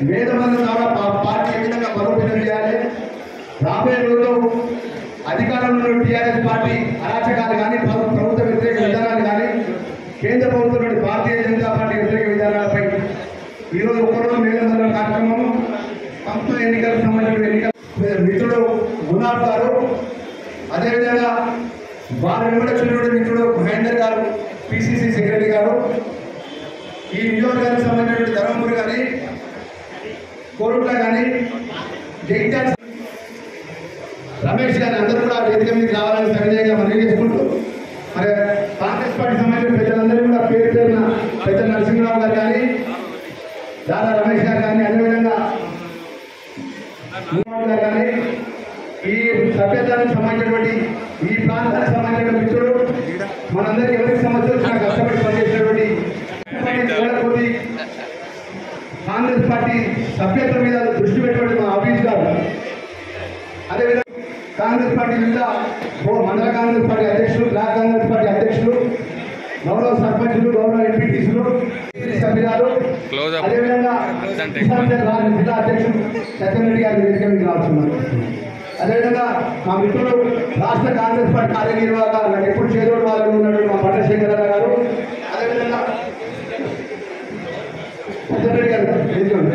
వేదమంది ద్వారా పా- పార్టీ ఏ విధంగా బలోపేతం చేయాలి రాబోయే రోజుల్లో అధికారంలో ఉన్న టీఆర్ఎస్ పార్టీ అరాచకాలు కానీ ప్రభు- ప్రభుత్వ వ్యతిరేక విధానాలు కానీ కేంద్ర ప్రభుత్వంలోని భారతీయ జనతా పార్టీ వ్యతిరేక విధానాలపై ఈరోజు ఒక్కరోజు మేఘంలో కార్యక్రమము సంస్థ ఎన్నికలకు సంబంధించిన ఎన్నికల మిత్రుడు గులాబ్ గారు అదేవిధంగా వారి వెంబడించినటువంటి మిత్రుడు మహేందర్ గారు పిసిసి సెక్రటరీ గారు ఈ నియోజకవర్గానికి సంబంధించినటువంటి ధర్మపురి కానీ కోరుట్ల కానీ జగిత్యాల రమేష్ గారు అందరూ కూడా వేదిక మీద రావాలని సవినయంగా మనవి చేసుకుంటూ మరి కాంగ్రెస్ పార్టీ సంబంధించిన పెద్దలందరూ కూడా పేరు పేరున పెద్ద నరసింహరావు గారు కానీ దాదా రమేష్ గారు కానీ అదేవిధంగా మూడు గారు కానీ ఈ సభ్యత్వానికి సంబంధించినటువంటి ఈ ప్రాంతానికి సంబంధించిన మిత్రుడు మనందరికీ ఎవరికి సమస్య వచ్చినా కష్టపడి పనిచేసినటువంటి కొద్ది కాంగ్రెస్ పార్టీ సభ్యత్వం మీద దృష్టి పెట్టినటువంటి మా అభిజ్ గారు అదేవిధంగా కాంగ్రెస్ పార్టీ మీద ఓ మండల కాంగ్రెస్ పార్టీ అధ్యక్షులు బ్లాక్ కాంగ్రెస్ పార్టీ అధ్యక్షులు గౌరవ సర్పంచులు గౌరవ ఎంపీటీసులు సభ్యురాలు Close up. అదేవిధంగా కిసాన్ సెల్ రాష్ట్ర జిల్లా అధ్యక్షులు సత్యరెడ్డి గారి వేదిక మీద రాస్తున్నారు అదేవిధంగా మా మిత్రులు రాష్ట్ర కాంగ్రెస్ పార్టీ కార్యనిర్వాహక నాకు ఎప్పుడు చేదోడు వాళ్ళు ఉన్నటువంటి మా పట్టశేఖరరావు గారు అదేవిధంగా సత్యరెడ్డి గారు వేదిక మీద.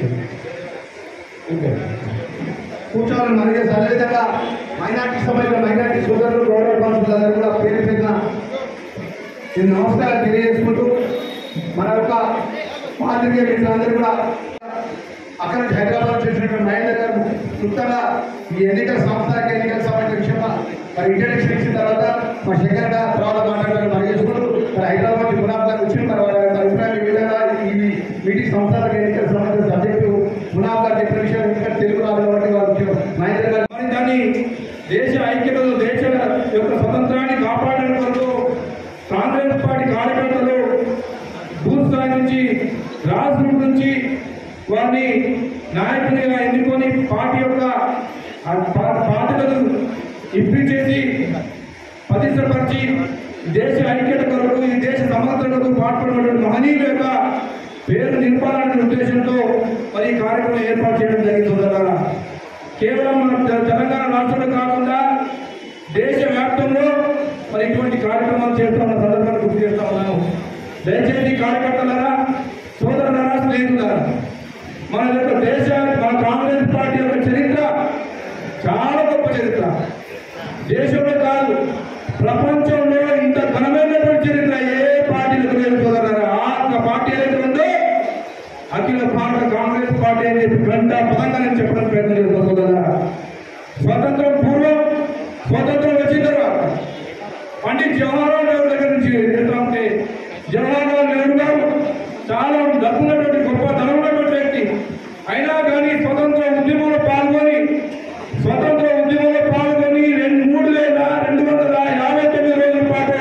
ఓకే. కూర్చోవాలని మనకి అదేవిధంగా మైనార్టీ సంబంధించిన మైనార్టీ సోదరులు గౌరవ కౌన్సిలర్ కూడా పేరు పెట్టిన నేను నమస్కారం తెలియజేసుకుంటూ మన యొక్క పాత్రికేయ మిత్రులందరూ కూడా అక్కడ నుంచి హైదరాబాద్ చేసినటువంటి మహేందర్ గారు క్లుప్తంగా ఈ ఎన్నికల సాంస్థానిక ఎన్నికల సంబంధించిన విషయంలో మరి ఇంట్రడక్షన్ ఇచ్చిన తర్వాత మా శంకర్ గారు తర్వాత మాట్లాడాలని మరి చేసుకుంటూ మరి హైదరాబాద్ నుంచి గులాబ్ గారు వచ్చిన తర్వాత వారి అభిప్రాయం ఈ విధంగా ఈ మీటింగ్ సంస్థానిక ఎన్నికల సంబంధించిన సబ్జెక్టు గులాబ్ గారు చెప్పిన విషయం ఎందుకంటే తెలుగు రాదు కాబట్టి వారు మహేందర్ గారు మరి దాన్ని దేశ ఐక్యతను దేశ యొక్క స్వతంత్రాన్ని కాపాడడం కొరకు కాంగ్రెస్ పార్టీ కార్యకర్తలు బూత్ స్థాయి నుంచి గ్రాస్ రూట్ నుంచి వారిని నాయకునిగా ఎన్నుకొని పార్టీ యొక్క ఆ బా- బాధ్యతలు ఇప్పించేసి పతిష్టపరిచి దేశ ఐక్యత కొరకు ఈ దేశ సమగ్రతకు పాటుపడినటువంటి మహనీయుల యొక్క పేరు నింపాలనే ఉద్దేశంతో మరి ఈ కార్యక్రమం ఏర్పాటు చేయడం జరిగింది సోదరులారా. కేవలం మన తె- తెలంగాణ రాష్ట్రంలో కాకుండా దేశ వ్యాప్తంలో మరి ఇటువంటి కార్యక్రమాలు చేస్తున్న సందర్భాన్ని గుర్తు చేస్తా ఉన్నాను దయచేసి కార్యకర్తలారా సోదరులారా స్నేహితులారా మన యొక్క దేశ మన కాంగ్రెస్ పార్టీ యొక్క చరిత్ర చాలా గొప్ప చరిత్ర దేశంలో కాదు ప్రపంచంలో ఇంత ఘనమైనటువంటి చరిత్ర ఏ పార్టీలకు లేదు సోదరులారా ఆ ఒక్క పార్టీ ఏదైతే ఉందో అఖిల భారత కాంగ్రెస్ పార్టీ అని చెప్పి గంట పదంగా నేను చెప్పడం ప్రయత్నం చేస్తాను సోదరులారా స్వతంత్రం పూర్వం స్వతంత్రం వచ్చిన తర్వాత పండిత్ జవహర్లాల్ నెహ్రూ దగ్గర నుంచి వెళ్తా ఉంటే జవహర్లాల్ నెహ్రూ గారు చాలా డబ్బున్నటువంటి గొప్ప ధనం ఉన్నటువంటి వ్యక్తి అయినా కానీ స్వతంత్ర ఉద్యమంలో పాల్గొని స్వతంత్ర ఉద్యమంలో పాల్గొని రెండు మూడు వేల రెండు వందల యాభై తొమ్మిది రోజుల పాటు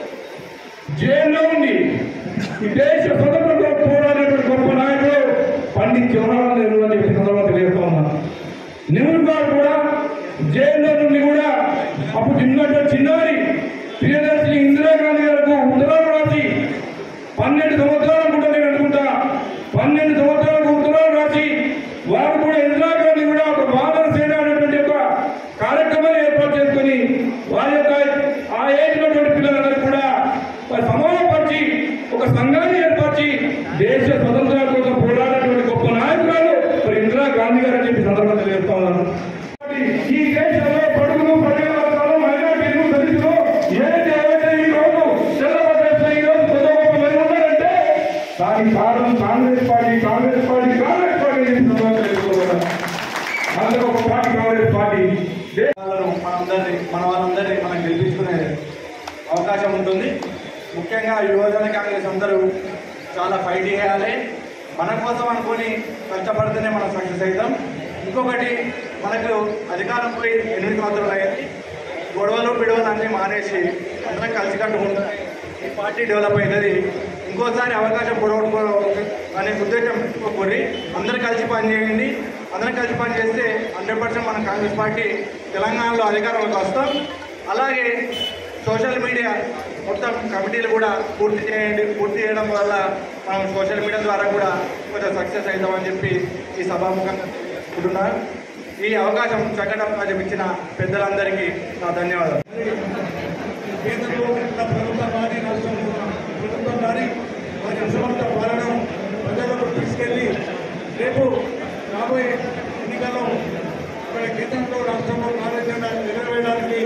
జైల్లో ఉండి ఈ దేశ స్వతంత్రంలో పోరాడినటువంటి గొప్ప నాయకుడు పండిత్ జవహర్లాల్ నెహ్రూ అని చెప్పి సందర్భంగా తెలియజేస్తా ఉన్నాను నెహ్రూ గారు కూడా జైల్లో నుండి కూడా అప్పుడు చిన్నటువంటి చిన్నారి ప్రియదర్శిని ఇందిరాగాంధీ గారికి ఉత్తరాలు రాసి పన్నెండు సంవత్సరాలు కూడా నేను అనుకుంటా పన్నెండు సంవత్సరాలకు ఉత్తరాలు రాసి వారు కూడా ఇందిరాగాంధీ కూడా ఒక వాదన సేన అనేటువంటి ఒక కార్యక్రమాన్ని ఏర్పాటు చేసుకొని వారి యొక్క ఆ ఏజ్ ఉన్నటువంటి పిల్లలందరూ కూడా వారి సమూహపరిచి ఒక సంఘాన్ని ఏర్పరిచి దేశ స్వతంత్రాల కోసం పోరాడినటువంటి గొప్ప నాయకురాలు మరి ఇందిరా గాంధీ గారు అని చెప్పి సందర్భంగా తెలియజేస్తా ఉన్నాను ఈ దేశంలో పడుగులు పడిన వర్గాలు మైనార్టీలు దళితులు ఏదైతే ఏవైతే ఈ రోజు తెల్లబడ్డ ఈ రోజు పెద్ద గొప్ప మంది ఉన్నారంటే దానికి కారణం Congress party Congress party Congress party అని చెప్పి సందర్భంగా తెలుసుకోవాలి అందులో ఒక పార్టీ కాంగ్రెస్ పార్టీ దే- వాళ్ళను మనందరినీ మన వాళ్ళందరినీ మనం గెలిపించుకునే అవకాశం ఉంటుంది ముఖ్యంగా యువజన కాంగ్రెస్ అందరూ చాలా ఫైట్ చేయాలి మన కోసం అనుకొని కష్టపడితేనే మనం సక్సెస్ అవుతాం ఇంకొకటి మనకు అధికారం పోయి ఎనిమిది సంవత్సరాలు అయ్యింది గొడవలు పిడవలు అన్నీ మానేసి అందరం కలిసికట్టుకుంటాం ఈ పార్టీ డెవలప్ అవుతుంది ఇంకోసారి అవకాశం పొడవడుకో అనే ఉద్దేశం కోరి అందరూ కలిసి పనిచేయండి అందరం కలిసి పనిచేస్తే హండ్రెడ్ పర్సెంట్ మన కాంగ్రెస్ పార్టీ తెలంగాణలో అధికారంలోకి వస్తాం అలాగే సోషల్ మీడియా మొత్తం కమిటీలు కూడా పూర్తి చేయండి పూర్తి చేయడం వల్ల మనం సోషల్ మీడియా ద్వారా కూడా కొంచెం సక్సెస్ అవుతామని చెప్పి ఈ సభాముఖంగా అనుకుంటున్నాను ఈ అవకాశం చక్కటి అవకాశం ఇచ్చిన పెద్దలందరికీ నా ధన్యవాదాలు కేంద్రంలో ఉన్న ప్రభుత్వం కానీ రాష్ట్రంలో ఉన్న ప్రభుత్వం కానీ వారి అసమర్థ పాలనను ప్రజలకు తీసుకెళ్లి రేపు రాబోయే ఎన్నికల్లో ఇక్కడ కేంద్రంలో రాష్ట్రంలో కార్యాచరణ నెరవేయడానికి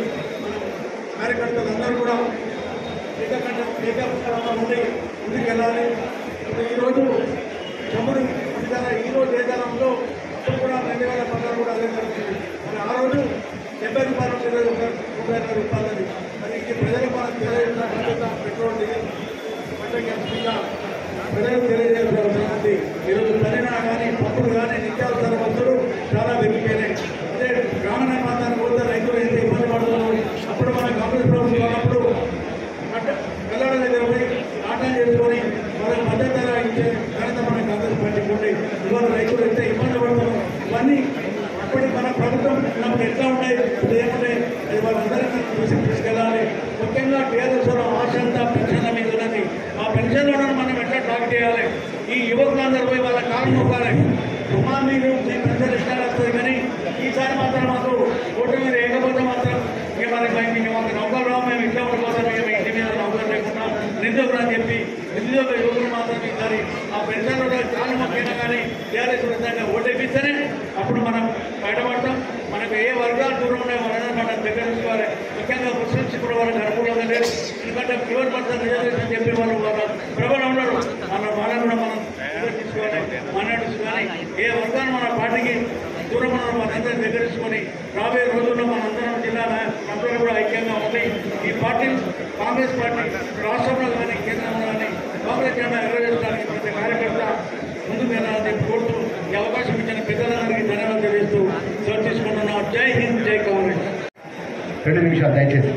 మన కార్యకర్తలందరూ కూడా ఏకకంఠ ఏకపక్షంగా ఉండి ముందుకెళ్ళాలి ఇప్పుడు ఈరోజు చమురు విధాన ఈరోజు ఏ ధనంలో అప్పుడు కూడా రెండు వేల పదహారు కూడా అదే జరుగుతుంది మరి ఆ రోజు డెబ్బై రూపాయలు ఉండేది ఒక ముప్పై ఐదు రూపాయలది మరి ఈ ప్రజలకు మనం తెలియజేసిన బాధ్యత పెట్రోల్ డీజిల్ పంటకి ఎంతగా ప్రజలకు తెలియజేయాల్సిన అవసరం ఉంది ఈరోజు పరిణా కానీ పప్పులు కానీ నిత్యావసర వస్తువులు చాలా పెరిగిపోయినాయి అదే గ్రామీణ ప్రాంతానికి పోతే రైతులు ఎంత ఇబ్బంది పడుతున్నారు అప్పుడు మన కాంగ్రెస్ ప్రభుత్వం ఉన్నప్పుడు అట్ట పిల్లల దగ్గర పోయి ఆటం చేసుకొని వాళ్ళకి మద్దతు ధర ఇచ్చే ఘనత మన కాంగ్రెస్ పార్టీకి ఉంది ఇవాళ రైతులు ఎంత ఇబ్బంది పడుతున్నారు ఇవన్నీ అప్పటి మన ప్రభుత్వం ఉన్నప్పుడు ఎట్లా ఉన్నాయి ఇప్పుడు ఏమున్నాయి అది వాళ్ళందరికీ చూసి తీసుకెళ్ళాలి ముఖ్యంగా టీఆర్ఎస్ ఆశ అంతా పెన్షన్ల మీద ఉన్నది ఆ పెన్షన్లను మనం ఎట్లా ట్రాక్ చేయాలి ఈ యువకులందరూ పోయి వాళ్ళ కాలం నొక్కాలి అమ్మా మీరు మీ పెన్షన్ ఇష్టాలు వస్తుంది కానీ ఈసారి మాత్రం మాకు ఓటు మీద ఏకపోతే మాత్రం ఇక మనకి భయం, ఇక మాకు నౌకలు రావు మేము ఇట్లా ఉండిపోతాం ఇక మీ ఇంటి మీద నౌకలు లేకుండా నిరుద్యోగులు అని చెప్పి నిరుద్యోగ యువకులు మాత్రం ఈసారి ఆ పెన్షన్లో చాలా మొక్కైనా కానీ టీఆర్ఎస్ విధంగా ఓటేపిస్తేనే అప్పుడు మనం బయటపడతాం మనకు ఏ వర్గాలు దూరం ఉన్నాయో వాళ్ళని మనం దగ్గర తీసుకోవాలి ముఖ్యంగా ముస్లిమ్స్ ఇప్పుడు వాళ్ళకి అనుకూలంగా లేదు ఎందుకంటే ప్యూర్ పర్సన్ రిజర్వేషన్ చెప్పి వాళ్ళు వాళ్ళ ప్రబలం ఉన్నారు వాళ్ళ వాళ్ళని కూడా మనం దగ్గర తీసుకోవాలి మాట్లాడుతూ కానీ ఏ వర్గాన్ని మన పార్టీకి దూరం ఉన్న మనందరం దగ్గర తీసుకొని రాబోయే రోజుల్లో మనందరం జిల్లా అందరూ కూడా ఐక్యంగా ఉండి ఈ పార్టీ కాంగ్రెస్ పార్టీ రాష్ట్రంలో కానీ కేంద్రంలో కానీ కాంగ్రెస్ జెండా ఎగరవేయడానికి ప్రతి కార్యకర్త ముందుకు వెళ్ళాలని చెప్పి కోరుతూ ఈ అవకాశం ఇచ్చిన పెద్దలందరికీ ధన్యవాదాలు తెలియజేస్తూ సెలవు తీసుకుంటున్నాం జై హింద్ జై కాంగ్రెస్ రెండు నిమిషాలు దయచేసి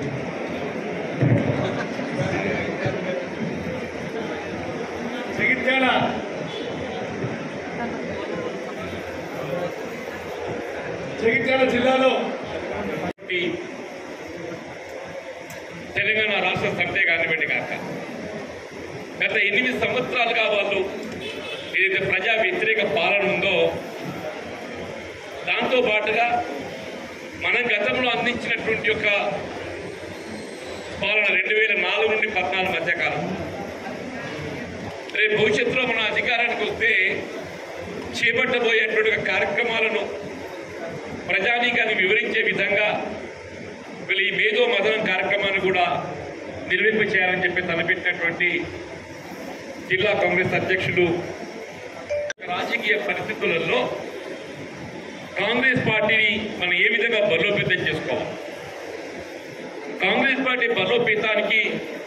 జగిత్యాల జగిత్యాల జిల్లాలో ఈ తెలంగాణ రాష్ట్ర సమితే కానివ్వండి కాక గత ఎనిమిది సంవత్సరాలుగా వాళ్ళు ఏదైతే ప్రజా వ్యతిరేక పాలన ఉందో దాంతో పాటుగా మనం గతంలో అందించినటువంటి యొక్క పాలన రెండు వేల నాలుగు నుండి పద్నాలుగు మధ్య కాలం రేపు భవిష్యత్తులో మన అధికారానికి వస్తే చేపట్టబోయేటువంటి ఒక కార్యక్రమాలను ప్రజానీకాన్ని వివరించే విధంగా వీళ్ళు ఈ మేధో మదనం కార్యక్రమాన్ని కూడా నిర్వహింప చేయాలని చెప్పి తలపెట్టినటువంటి జిల్లా కాంగ్రెస్ అధ్యక్షులు రాజకీయ పరిస్థితులలో కాంగ్రెస్ పార్టీని మనం ఏ విధంగా బలోపేతం చేసుకోవాలి కాంగ్రెస్ పార్టీ బలోపేతానికి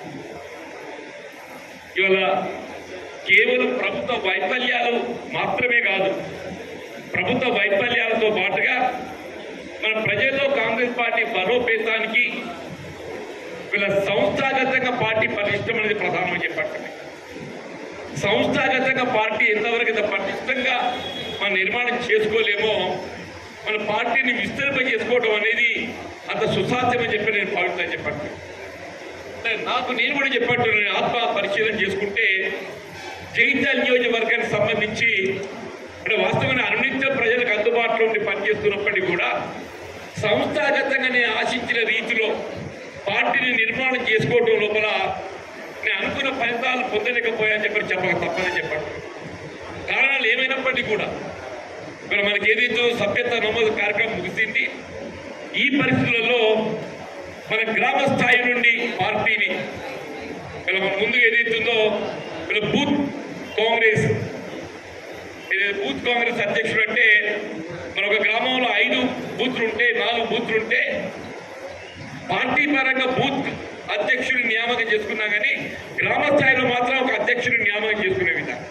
ఇవాళ కేవలం ప్రభుత్వ వైఫల్యాలు మాత్రమే కాదు ప్రభుత్వ వైఫల్యాలతో పాటుగా మన ప్రజల్లో కాంగ్రెస్ పార్టీ బలోపేతానికి వీళ్ళ సంస్థాగతంగా పార్టీ పటిష్టం అనేది ప్రధానమని చెప్పండి సంస్థాగతంగా పార్టీ ఎంతవరకు ఇంత పటిష్టంగా మనం నిర్మాణం చేసుకోలేమో మన పార్టీని విస్తరింప చేసుకోవడం అనేది అంత సుసాధ్యమని చెప్పి నేను భావిస్తాను చెప్పండి అంటే నాకు నేను కూడా చెప్పట్టు నేను ఆత్మ పరిశీలన చేసుకుంటే జగిత్యాల నియోజకవర్గానికి సంబంధించి అంటే వాస్తవంగా అనునిత్యం ప్రజలకు అందుబాటులో ఉండి పనిచేస్తున్నప్పటికీ కూడా సంస్థాగతంగా నేను ఆశించిన రీతిలో పార్టీని నిర్మాణం చేసుకోవడం లోపల నేను అనుకున్న ఫలితాలు పొందలేకపోయాని చెప్పి చెప్పక తప్పని చెప్పండి కారణాలు ఏమైనప్పటికీ కూడా ఇక్కడ మనకి ఏదైతే సభ్యత నమోదు కార్యక్రమం ముగిసింది ఈ పరిస్థితులలో మన గ్రామ స్థాయి నుండి పార్టీని ఇలా మన ముందు ఏదైతుందో ఇలా బూత్ కాంగ్రెస్ ఏదైతే బూత్ కాంగ్రెస్ అధ్యక్షుడు అంటే మన ఒక గ్రామంలో ఐదు బూత్లు ఉంటే నాలుగు బూత్లు ఉంటే పార్టీ పరంగా బూత్ అధ్యక్షుడిని నియామకం చేసుకున్నా కానీ గ్రామ స్థాయిలో మాత్రం ఒక అధ్యక్షుడిని నియామకం చేసుకునే విధంగా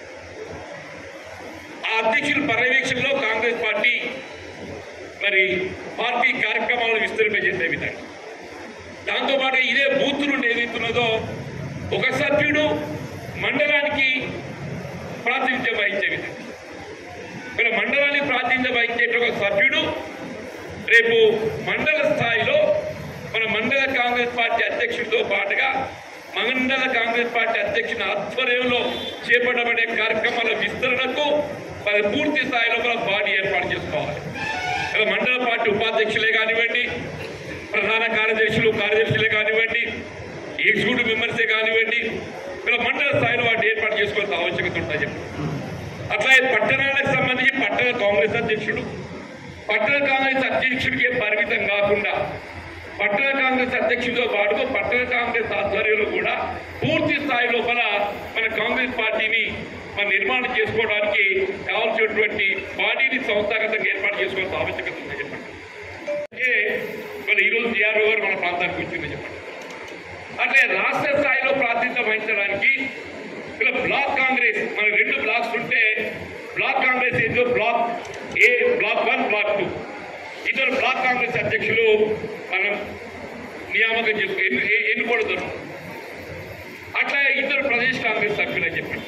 ఆ అధ్యక్షుల పర్యవేక్షణలో కాంగ్రెస్ పార్టీ మరి పార్టీ కార్యక్రమాలను విస్తరింపజేసే విధంగా దాంతోపాటు ఇదే బూత్ నుండి ఏదైతున్నదో ఒక సభ్యుడు మండలానికి ప్రాతినిధ్యం వహించే విధంగా ఇక్కడ మండలానికి ప్రాతినిధ్యం వహించే ఒక సభ్యుడు రేపు మండల స్థాయిలో మన మండల కాంగ్రెస్ పార్టీ అధ్యక్షుడితో పాటుగా మన మండల కాంగ్రెస్ పార్టీ అధ్యక్షుని ఆధ్వర్యంలో చేపట్టబడే కార్యక్రమాల విస్తరణకు మరి పూర్తి స్థాయిలో కూడా బాడీ ఏర్పాటు చేసుకోవాలి ఇలా మండల పార్టీ ఉపాధ్యక్షులే కానివ్వండి ప్రధాన కార్యదర్శులు కార్యదర్శులే కానివ్వండి ఎగ్జిక్యూటివ్ మెంబర్సే కానివ్వండి ఇలా మండల స్థాయిలో వాటిని ఏర్పాటు చేసుకోవాల్సిన ఆవశ్యకత ఉంటుంది చెప్పి అట్లాగే పట్టణాలకు సంబంధించి పట్టణ కాంగ్రెస్ అధ్యక్షుడు పట్టణ కాంగ్రెస్ అధ్యక్షుడికి పరిమితం కాకుండా పట్టణ కాంగ్రెస్ అధ్యక్షుడితో పాటు పట్టణ కాంగ్రెస్ ఆధ్వర్యంలో కూడా పూర్తి స్థాయి లోపల మన కాంగ్రెస్ పార్టీని మన నిర్మాణం చేసుకోవడానికి కావాల్సినటువంటి బాడీని సంస్థాగతంగా ఏర్పాటు చేసుకోవాల్సిన ఆవశ్యకత ఉంది చెప్పండి అంటే మరి ఈరోజు టీఆర్ఓ గారు మన ప్రాంతానికి వచ్చింది చెప్పండి అట్లే రాష్ట్ర స్థాయిలో ప్రాతినిధ్యం వహించడానికి ఇలా బ్లాక్ కాంగ్రెస్ మన రెండు బ్లాక్స్ ఉంటే బ్లాక్ కాంగ్రెస్ ఏదో block A block one block two ఇద్దరు బ్లాక్ కాంగ్రెస్ అధ్యక్షులు మనం నియామకం చేసుకో ఎన్ను ఎ- ఎన్నుకోవడం అట్లా ఇద్దరు ప్రదేశ్ కాంగ్రెస్ సభ్యులు అని చెప్పండి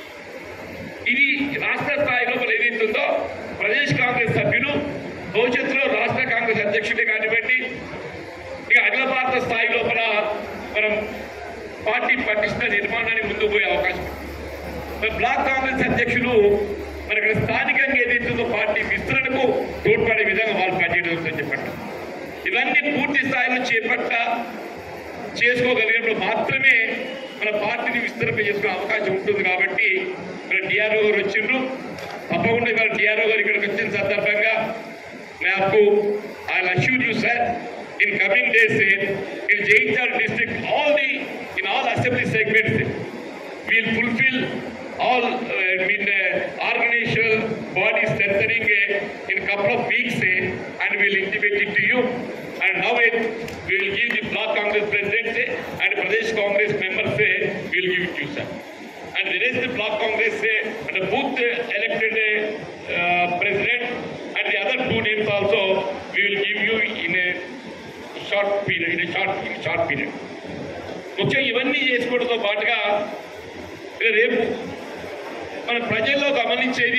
ఇది రాష్ట్ర స్థాయిలో మరి ఏదైతుందో ప్రదేశ్ కాంగ్రెస్ సభ్యులు భవిష్యత్తులో రాష్ట్ర కాంగ్రెస్ అధ్యక్షుడే కానివ్వండి ఇక అఖిల భారత స్థాయి లోపల మనం పార్టీ పటిష్ట నిర్మాణానికి ముందుకు పోయే అవకాశం ఉంది. మరి బ్లాక్ కాంగ్రెస్ అధ్యక్షులు మరి ఇక్కడ స్థానికంగా ఏదైతుందో పార్టీ విస్తరణకు తోడ్పడే విధంగా వాళ్ళు పనిచేయడం జరుగుతుందని చెప్పండి ఇవన్నీ పూర్తి స్థాయిలో చేపట్ట చేసుకోగలిగినప్పుడు మాత్రమే మన పార్టీని విస్తరింప చేసుకునే అవకాశం ఉంటుంది కాబట్టి మన డిఆర్ఓ గారు వచ్చిండ్రు తప్పకుండా ఇవాళ డిఆర్ఓ గారు ఇక్కడికి వచ్చిన సందర్భంగా నాకు I assure you sir in coming days in జైత్యాల district all the in all assembly segments will fulfill all uh, I mean, uh, organizational body strengthening uh, in a couple of weeks uh, and we'll intimate it to you. And now it we will give the block Congress president uh, and Pradesh Congress members uh, we will give it to you, sir. And the rest the block Congress uh, and the booth uh, elected uh, uh, president and the other two names also we will give you in a short period, in a short, in a short period. ముఖ్యంగా ఇవన్నీ చేసుకోవడంతో పాటుగా ఇక రేపు మన ప్రజల్లో గమనించేది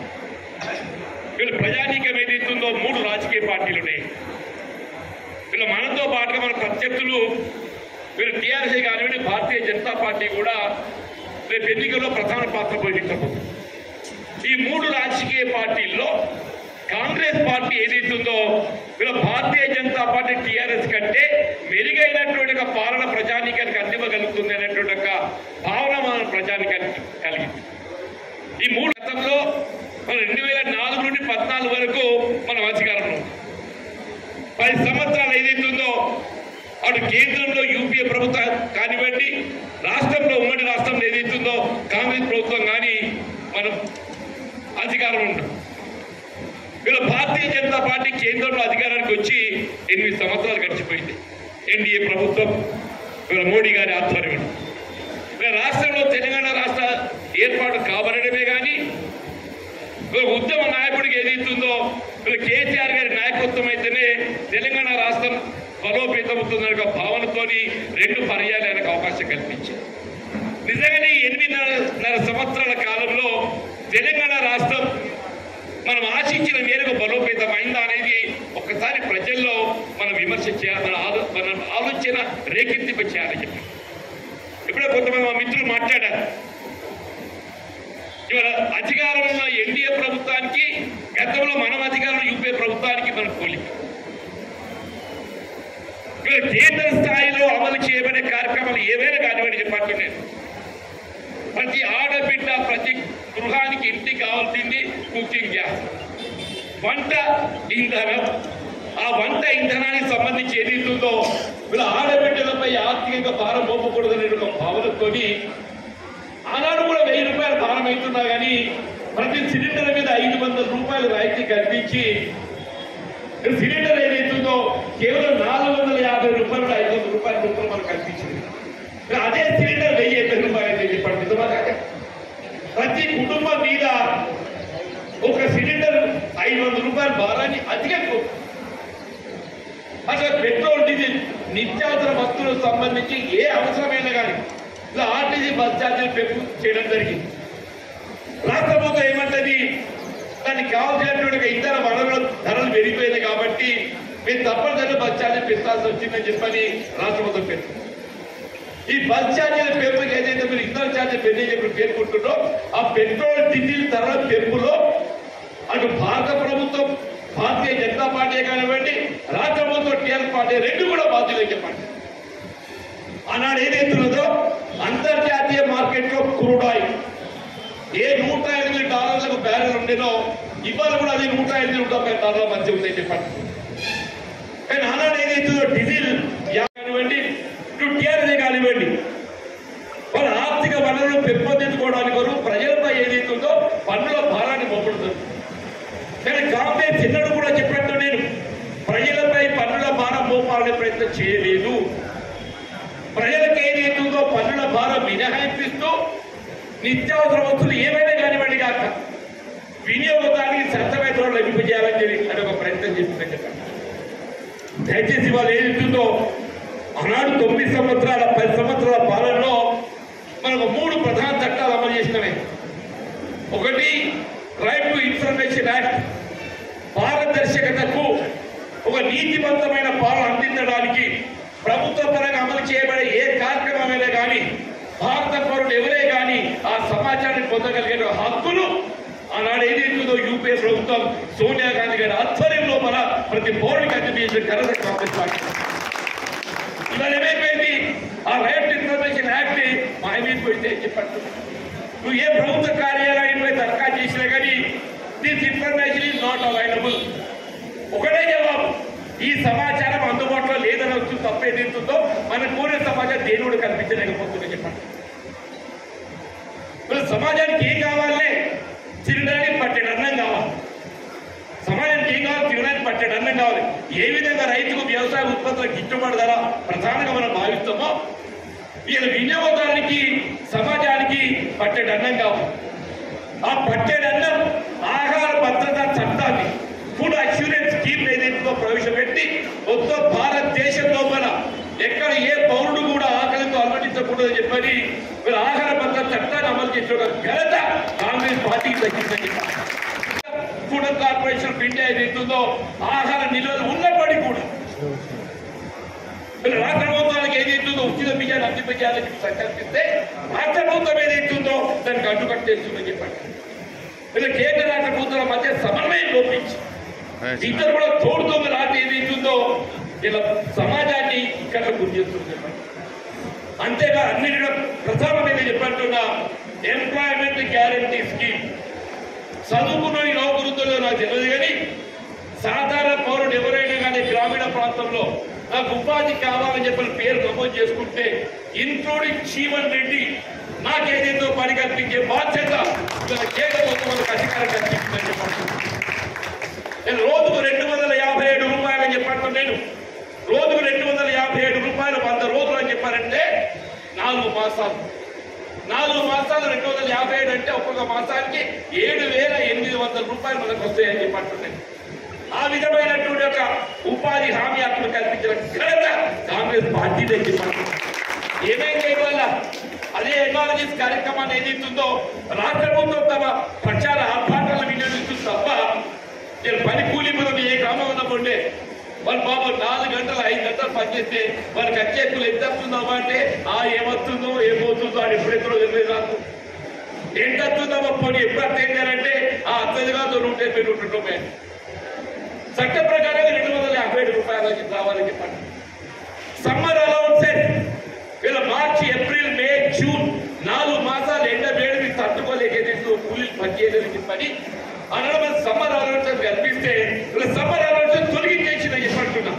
వీళ్ళు ప్రజానీకం ఏదైతుందో మూడు రాజకీయ పార్టీలు ఉన్నాయి వీళ్ళు మనతో పాటుగా మన ప్రత్యర్థులు వీళ్ళు టీఆర్ఎస్ కానివ్వండి భారతీయ జనతా పార్టీ కూడా రేపు ఎన్నికల్లో ప్రధాన పాత్ర పోషించబోతుంది ఈ మూడు రాజకీయ పార్టీల్లో కాంగ్రెస్ పార్టీ ఏదైతుందో వీళ్ళ భారతీయ జనతా పార్టీ టీఆర్ఎస్ కంటే మెరుగైనటువంటి ఒక పాలన ప్రజానీకానికి అందివ్వగలుగుతుంది అనేటువంటి ఒక భావన మన ప్రజానీకానికి కలిగింది ఈ మూడు గతంలో మన రెండు వేల నాలుగు నుండి పద్నాలుగు వరకు మనం అధికారంలో ఉన్నాం. పది సంవత్సరాలు ఏదైతుందో అటు కేంద్రంలో యూపీఏ ప్రభుత్వం కానివ్వండి రాష్ట్రంలో ఉమ్మడి రాష్ట్రంలో ఏదైతుందో కాంగ్రెస్ ప్రభుత్వం కానీ మనం అధికారంలో ఉంటాం వీళ్ళ భారతీయ జనతా పార్టీ కేంద్రంలో అధికారానికి వచ్చి ఎనిమిది సంవత్సరాలు గడిచిపోయింది ఎన్డీఏ ప్రభుత్వం వీళ్ళ మోడీ గారి ఆధ్వర్యంలో వీళ్ళ రాష్ట్రంలో తెలంగాణ రాష్ట్ర ఏర్పాటు కాబడమే కానీ వీళ్ళ ఉద్యమ నాయకుడికి ఏదైతుందో వీళ్ళ కేసీఆర్ గారి నాయకత్వం అయితేనే తెలంగాణ రాష్ట్రం బలోపేతమవుతుందనే ఒక భావనతోని రెండు పర్యాలు ఆయనకు అవకాశం కల్పించింది నిజంగానే ఈ ఎనిమిదిన్నర సంవత్సరాల కాలంలో తెలంగాణ రాష్ట్రం మనం ఆశించిన మేరకు బలోపేతం అయిందా అనేది ఒక్కసారి ప్రజల్లో మనం విమర్శ చేయాలి మన ఆలో మన ఆలోచన రేకెత్తింప చేయాలని చెప్పి ఇప్పుడే కొంతమంది మా మిత్రులు మాట్లాడారు ఇవాళ అధికారంలో ఉన్న ఎన్డీఏ ప్రభుత్వానికి గతంలో మనం అధికారంలో యూపీఏ ప్రభుత్వానికి మన పోలిక ఇవాళ కేంద్ర స్థాయిలో అమలు చేయబడే కార్యక్రమాలు ఏవైనా కానివ్వండి చెప్పట్లేదు ప్రతి ఆడబిడ్డ ప్రతి గృహానికి ఇంటికి కావాల్సింది కుకింగ్ గ్యాస్ వంట ఇంధనం ఆ వంట ఇంధనానికి సంబంధించి ఏదైతుందో వీళ్ళ ఆడబిడ్డలపై ఆర్థికంగా భారం మోపకూడదనే ఒక భావనతోని ఆనాడు కూడా వెయ్యి రూపాయలు భారం అవుతున్నా కానీ ప్రతి సిలిండర్ మీద ఐదు వందల రూపాయలు రాయితీ కల్పించి సిలిండర్ ఏదైతుందో కేవలం నాలుగు వందల యాభై రూపాయలు ఐదు వందల రూపాయల రూపాయలు మనకు కల్పించింది మరి అదే సిలిండర్ వెయ్యి ఎనభై రూపాయలు అయితే చెప్పండి నిజమా కాదా? ప్రతి కుటుంబం మీద ఒక సిలిండర్ ఐదు వందల రూపాయల భారాన్ని అధికంగా అసలు పెట్రోల్ డీజిల్ నిత్యావసర వస్తువులకు సంబంధించి ఏ అవసరమైనా కానీ ఇలా ఆర్టీసీ బస్ ఛార్జీలు పెంపు చేయడం జరిగింది రాష్ట్ర ప్రభుత్వం ఏమంటది దానికి కావాల్సినటువంటి ఒక ఇతర వనరుల ధరలు పెరిగిపోయినాయి కాబట్టి మేము తప్పనిసరిగా బస్ ఛార్జీలు పెంచాల్సి వచ్చిందని చెప్పని రాష్ట్ర ప్రభుత్వం పెంచింది ఈ బస్ ఛార్జీల పెంపుకి ఏదైతే మీరు ఇతర ఛార్జీలు పెళ్లి చెప్పి పేర్కొంటుందో ఆ పెట్రోల్ డీజిల్ ధరల పెంపులో అటు భారత ప్రభుత్వం భారతీయ జనతా పార్టీ కానివ్వండి రాష్ట్ర ప్రభుత్వం టీఆర్ఎస్ పార్టీ రెండు కూడా బాధ్యులే చెప్పండి ఆనాడు ఏదైతున్నదో అంతర్జాతీయ మార్కెట్లో క్రూడ్ ఆయిల్ ఏ నూట ఎనిమిది డాలర్లకు బ్యారెల్ ఉండేదో ఇవాళ కూడా అది నూట ఎనిమిది నూట పది డాలర్ల మధ్య ఉందని చెప్పండి కానీ ఆనాడు ఏదైతుందో డీజిల్ యా కానివ్వండి ఇటు టీఆర్ఎస్ కానివ్వండి వాళ్ళ ఆర్థిక వనరులను పెంపొందించుకోవడానికి కొరకు ప్రజలపై ఏదైతుందో పన్నుల భారాన్ని మోపడుతుంది కానీ కాంగ్రెస్ చిన్నడు కూడా చెప్పినట్టు నేను ప్రజలపై పన్నుల భారం మోపాలనే ప్రయత్నం చేయలేదు ప్రజలకు ఏదైతుందో పన్నుల భారం మినహాయిపిస్తూ నిత్యావసర వస్తువులు ఏమైనా కానివ్వండి కాక వినియోగదానికి సత్తమైన లభింపజేయాలని చెప్పి అని ఒక ప్రయత్నం చేసిందని చెప్పండి దయచేసి వాళ్ళు ఏదైతుందో ఆనాడు తొమ్మిది సంవత్సరాల పది సంవత్సరాల పాలనలో మనకు మూడు ప్రధాన చట్టాలు అమలు చేసినవే ఒకటి రైట్ టు ఇన్ఫర్మేషన్ యాక్ట్ పారదర్శకతకు ఒక నీతివంతమైన పాలన అందించడానికి ప్రభుత్వ పరంగా అమలు చేయబడే ఏ కార్యక్రమమైనా కానీ భారత పౌరులు ఎవరే కానీ ఆ సమాచారాన్ని పొందగలిగే హక్కులు ఆనాడు ఏదైతుందో యూపీఏ ప్రభుత్వం సోనియా గాంధీ గారి ఆధ్వర్యంలో మన ప్రతి పౌరుడికి అందజేసిన ఘనత కాంగ్రెస్ పార్టీ ఇవాళ ఏమైపోయింది ఆ రైట్ ఇన్ఫర్మేషన్ యాక్ట్ మాయమైపోయింది చెప్పట్టు నువ్వు ఏ ప్రభుత్వ కార్యాలయంపై దరఖాస్తు చేసినా కానీ this information is not available ఒకటే జవాబు ఈ సమాచారం అందుబాటులో లేదని వస్తుంది తప్ప ఏదైతుందో మన కోరే సమాచారం దేవుడు కల్పించలేకపోతుందని చెప్పండి మరి సమాజానికి ఏం కావాలే తినడానికి పట్టెడు అన్నం కావాలి సమాజానికి ఏం కావాలి తినడానికి పట్టెడు అన్నం కావాలి ఏ విధంగా రైతుకు వ్యవసాయ ఉత్పత్తులకు గిట్టుబాటు ధర ప్రధానంగా మనం భావిస్తామో వీళ్ళ వినియోగదారునికి సమాజానికి పట్టెడు అన్నం కావాలి ఆ పట్టెడు అన్నం ఆహార భద్రత చట్టాన్ని ఫుడ్ అష్యూరెన్స్ స్కీమ్ ఏదైతుందో ప్రవేశపెట్టి మొత్తం భారతదేశం లోపల ఎక్కడ ఏ పౌరుడు కూడా ఆకలితో అలమటించకూడదని చెప్పని మీరు ఆహార భద్రత చట్టాన్ని అమలు చేసిన ఒక ఘనత కాంగ్రెస్ పార్టీకి దక్కిందని చెప్పారు ఫుడ్ కార్పొరేషన్ ఆఫ్ ఇండియా ఏదైతుందో ఆహార నిల్వలు ఉన్నప్పటికీ కూడా మీరు రాష్ట్ర ప్రభుత్వానికి ఏదైతుందో ఉచిత బియ్యాన్ని అందింపజేయాలని చెప్పి సంకల్పిస్తే రాష్ట్ర ప్రభుత్వం ఏదైతుందో దానికి అడ్డుకట్టేస్తుందని చెప్పండి ఇలా కేంద్ర రాష్ట్ర ప్రభుత్వాల మధ్య సమన్వయం లోపించి ఇద్దరు కూడా తోడుతోంది రాత్రి ఏదైతుందో ఇలా సమాజాన్ని ఇక్కడ గురి చేస్తుంది చెప్పండి అంతేగా అన్నిటిలో ప్రధానమైన చెప్పంటున్నా ఎంప్లాయ్మెంట్ గ్యారంటీ స్కీమ్ చదువుకున్న ఈ నౌకరుద్దులో నాకు తెలియదు కానీ సాధారణ పౌరుడు ఎవరైనా కానీ గ్రామీణ ప్రాంతంలో నాకు ఉపాధి కావాలని చెప్పిన పేరు నమోదు చేసుకుంటే ఇంక్లూడింగ్ జీవన్ రెడ్డి నాకేదేదో పని కల్పించే బాధ్యత ఇలా కేంద్ర ప్రభుత్వానికి అధికారం కల్పించిందని చెప్పండి నేను రోజుకు రెండు వందల యాభై ఏడు రూపాయలు అని చెప్పంటాను నేను రోజుకు రెండు వందల యాభై ఏడు రూపాయలు వంద రోజులు అని చెప్పారంటే నాలుగు మాసాలు నాలుగు మాసాలు రెండు వందల యాభై ఏడు అంటే ఒక్కొక్క మాసానికి ఏడు వేల ఎనిమిది వందల రూపాయలు మనకు వస్తాయని చెప్పంటున్నాయి ఆ విధమైనటువంటి ఒక ఉపాధి హామీ హక్కులు కల్పించిన ఘనత కాంగ్రెస్ పార్టీదే చెప్పంటున్నాయి ఏమైంది ఇవాళ అదే ఎకాలజీస్ కార్యక్రమాన్ని ఏదైతుందో రాష్ట్ర ప్రభుత్వం తమ ప్రచార ఆర్భాటాలను వినియోగిస్తుంది తప్ప నేను పని కూలి మనం ఏ గ్రామంలో ఉండే వాళ్ళు బాబు నాలుగు గంటలు ఐదు గంటలు పనిచేస్తే వాళ్ళకి వచ్చే కూలి ఎంత వస్తుందమ్మా అంటే ఆ ఏమొస్తుందో ఏమవుతుందో అని ఎప్పుడెప్పుడో తెలియదు నాకు ఎంత వస్తుందమ్మా పోనీ ఎప్పుడు అర్థమైందంటే ఆ అత్తది కాదు నూట యాభై నూట తొంభై చట్ట ప్రకారంగా రెండు వందల యాభై ఏడు రూపాయలకి రావాలని చెప్పండి సమ్మర్ అలౌన్సెస్ వీళ్ళ మార్చి ఏప్రిల్ మే జూన్ నాలుగు మాసాలు ఎండ వేడి మీకు తట్టుకోలేక ఏదైతే కూలీలు పనిచేయలేదని చెప్పని అనగా మన సమ్మర్ అలౌన్సెస్ కల్పిస్తే వీళ్ళ సమ్మర్ అలౌన్సెస్ తొలగించేసిందని చెప్పంటున్నా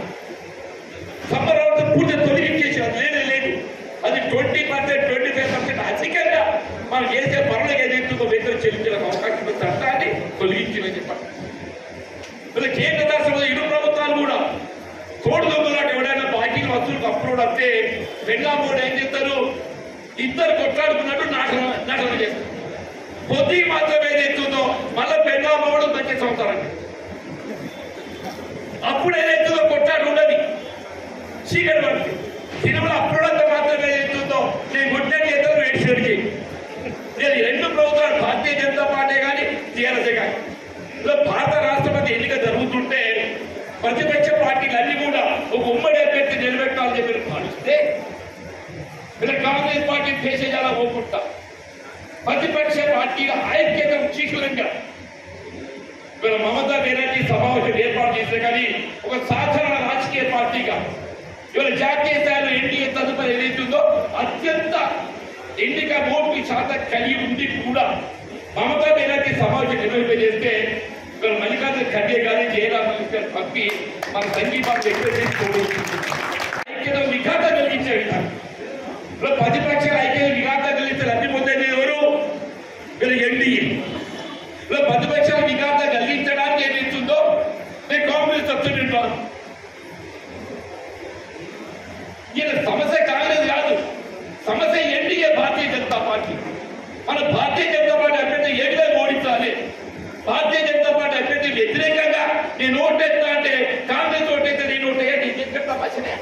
సమ్మర్ అలౌన్సెస్ పూర్తి తొలగించేసి అది లేనే లేదు అది twenty percent twenty five percent అధికంగా మనం చేసే పనులకు ఏదైతుందో వేతనం చెల్లించడానికి అవకాశం ఉన్న చట్టాన్ని తొలగించిందని చెప్పండి వీళ్ళ కేంద్ర రాష్ట్రంలో ఇరు ప్రభుత్వాలు కూడా తోడు దొంగలాట ఎవడైనా బాకీలు వస్తువులకు అప్లోడ్ వస్తే బెంగా బోర్డు ఏం చేస్తారు ఇద్దరు కొట్లాడుకున్నట్టు నాటకం నాటకం చేస్తారు కొద్ది మాత్రం ఏదైతుందో మళ్ళీ బెంగా బోర్డు మంచి సంవత్సరాన్ని అప్పుడు ఏదైతుందో కొట్లాడు ఉండదు చీకటి పడుతుంది సినిమాలో అప్పుడు అంత మాత్రం ఏదైతుందో నేను కొట్టాను చేస్తాను వేడికి నేను ఈ రెండు ప్రభుత్వాలు భారతీయ జనతా పార్టీ కానీ టీఆర్ఎస్ కానీ ఇలా భారత రాష్ట్రపతి ఎన్నిక జరుగుతుంటే ప్రతిపక్ష పార్టీలు అన్ని కూడా ఒక ఉమ్మడి అభ్యర్థి నిలబెట్టాలని చెప్పి భావిస్తే ఇలా పోకుండా ప్రతిపక్ష పార్టీల ఐక్యత శిశురంగా ఇవాళ మమతా బెనర్జీ సమావేశం ఏర్పాటు చేస్తే కానీ ఒక సాధారణ రాజకీయ పార్టీగా ఇవాళ జాతీయ స్థాయిలో ఎన్డీఏ తదుపరి ఏదైతుందో అత్యంత ఎన్నిక ఓటు శాతం కలిగి ఉంది కూడా మమతా బెనర్జీ సమావేశం నిర్వహింపజేస్తే ఇవాళ మల్లికార్జున ఖర్గే గారి జయరామ్ గారి పంపి మన సంగీతం ఎక్కువ చేసుకోవచ్చు ఐక్యత విఘాత కలిగించే విధానం ఇప్పుడు ప్రతిపక్షాల ఐక్యత విఘాత కలిగితే లబ్ధి పొందేది ఎవరు వీళ్ళు ఎన్డీఏ ఇలా ప్రతిపక్షాల విఘాత కలిగించడానికి ఏమిస్తుందో నేను కాంగ్రెస్ చెప్తుంటాను ఈయన సమస్య కాంగ్రెస్ కాదు సమస్య ఎన్డీఏ భారతీయ జనతా పార్టీ మన భారతీయ జనతా పార్టీ అభ్యర్థి ఏ విధంగా ఓడించాలి భారతీయ జనతా పార్టీ అభ్యర్థి వ్యతిరేకంగా నేను ఓటేస్తా అంటే కాంగ్రెస్ ఓటేస్తే నేను ఓటేయ నీకు ఎక్కడ సమస్యనే